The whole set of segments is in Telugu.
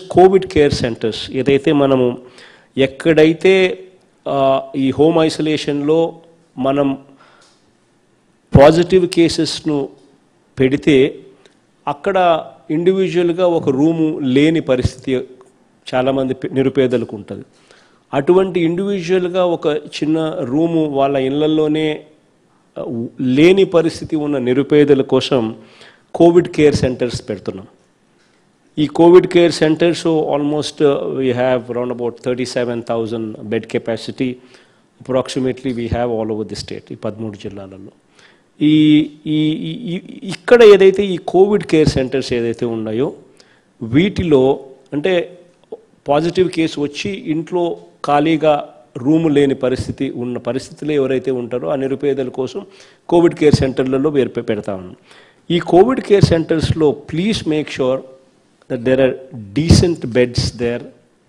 కోవిడ్ కేర్ సెంటర్స్ ఏదైతే మనము ఎక్కడైతే ఆ, ఈ హోమ్ ఐసోలేషన్లో మనం పాజిటివ్ కేసెస్ను పెడితే అక్కడ ఇండివిజువల్గా ఒక రూము లేని పరిస్థితి చాలామంది పే- నిరుపేదలకు ఉంటుంది అటువంటి ఇండివిజువల్గా ఒక చిన్న రూము వాళ్ళ ఇళ్లలోనే ఆ, ఉ- లేని పరిస్థితి ఉన్న నిరుపేదల కోసం కోవిడ్ కేర్ సెంటర్స్ పెడుతున్నాం ఈ COVID care centres almost we have around about thirty seven thousand bed capacity approximately we have all over the state ఈ పదమూడు జిల్లాలలో ఈ ఈ ఈ- ఈ- ఇక్కడ ఏదైతే ఈ కోవిడ్ కేర్ సెంటర్స్ ఏదైతే ఉన్నాయో వీటిలో అంటే పాజిటివ్ కేసు వచ్చి ఇంట్లో ఖాళీగా రూము లేని పరిస్థితి ఉన్న పరిస్థితిలో ఎవరైతే ఉంటారో ఆ నిరుపేదల కోసం కోవిడ్ కేర్ సెంటర్లలో వేరు పెడతా ఉన్నాం ఈ కోవిడ్ కేర్ సెంటర్స్లో please make sure that there are decent beds there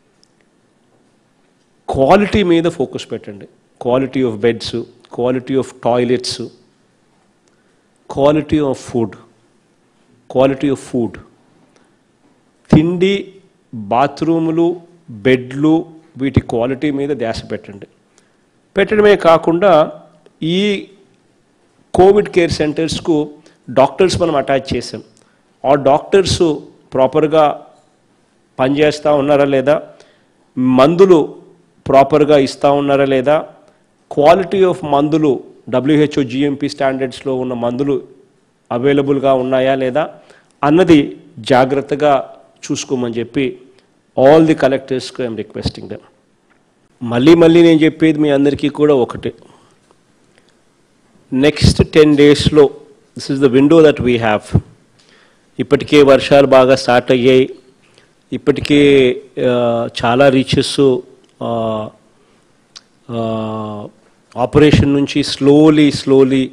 quality మీద ఫోకస్ పెట్టండి quality of beds quality of toilets quality of food quality of food తిండి బాత్రూములు బెడ్లు వీటి క్వాలిటీ మీద ధ్యాస పెట్టండి పెట్టడమే కాకుండా ఈ కోవిడ్ కేర్ సెంటర్స్కు డాక్టర్స్ మనం అటాచ్ చేసాం ఆ డాక్టర్స్ ప్రాపర్గా పనిచేస్తూ ఉన్నారా లేదా మందులు ప్రాపర్గా ఇస్తూ ఉన్నారా లేదా క్వాలిటీ ఆఫ్ మందులు డబ్ల్యూహెచ్ఓ జిఎంపి స్టాండర్డ్స్లో ఉన్న మందులు అవైలబుల్గా ఉన్నాయా లేదా అన్నది జాగ్రత్తగా చూసుకోమని చెప్పి ఆల్ ది కలెక్టర్స్కి ఐఎమ్ రిక్వెస్టింగ్ దెమ్ మళ్ళీ మళ్ళీ నేను చెప్పేది మీ అందరికీ కూడా ఒకటే నెక్స్ట్ టెన్ డేస్లో this is the window that we have ఇప్పటికే వర్షాలు బాగా స్టార్ట్ అయ్యాయి ఇప్పటికే ఆ, చాలా రీచెస్ ఆపరేషన్ నుంచి స్లోలీ స్లోలీ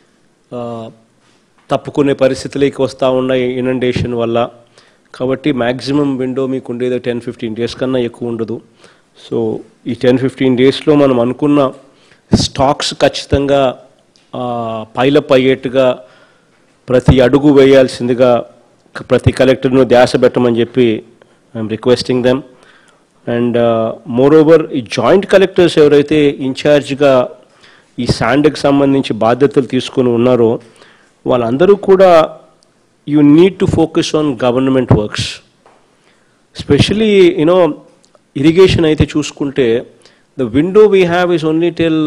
తప్పుకునే పరిస్థితులకి వస్తూ ఉన్నాయి ఇనండేషన్ వల్ల కాబట్టి మ్యాక్సిమం విండో మీకు ఉండేది టెన్ ఫిఫ్టీన్ డేస్ కన్నా ఎక్కువ ఉండదు సో ఈ టెన్ ఫిఫ్టీన్ డేస్లో మనం అనుకున్న స్టాక్స్ ఖచ్చితంగా పైలప్ అయ్యేట్టుగా ప్రతి అడుగు వేయాల్సిందిగా క- ప్రతి కలెక్టర్ను ధ్యాస పెట్టమని చెప్పి I'm requesting them and more over ఈ జాయింట్ కలెక్టర్స్ ఎవరైతే ఇన్ఛార్జ్గా ఈ శాండ్కి సంబంధించి బాధ్యతలు తీసుకుని ఉన్నారో వాళ్ళందరూ కూడా you need to focus on government works specially you know irrigation అయితే చూసుకుంటే the window we have is only till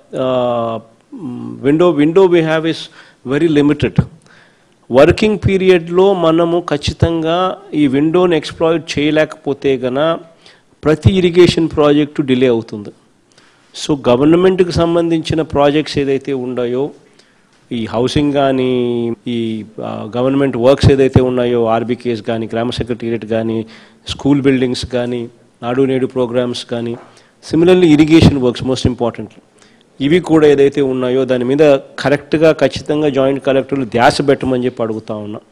window window we have is very limited working పీరియడ్లో మనము ఖచ్చితంగా ఈ విండోని ఎక్స్ప్లాయిట్ చేయలేకపోతే గన ప్రతి ఇరిగేషన్ ప్రాజెక్టు డిలే అవుతుంది సో గవర్నమెంట్కి సంబంధించిన ప్రాజెక్ట్స్ ఏదైతే ఉన్నాయో ఈ హౌసింగ్ కానీ ఈ గవర్నమెంట్ వర్క్స్ ఏదైతే ఉన్నాయో ఆర్బీకేస్ కానీ గ్రామ సెక్రటేరియట్ కానీ స్కూల్ బిల్డింగ్స్ కానీ నాడు నేడు ప్రోగ్రామ్స్ కానీ similarly irrigation works most important ఇవి కూడా ఏదైతే ఉన్నాయో దాని మీద కరెక్ట్గా ఖచ్చితంగా జాయింట్ కలెక్టర్లు ధ్యాస పెట్టమని చెప్పి అడుగుతా ఉన్నా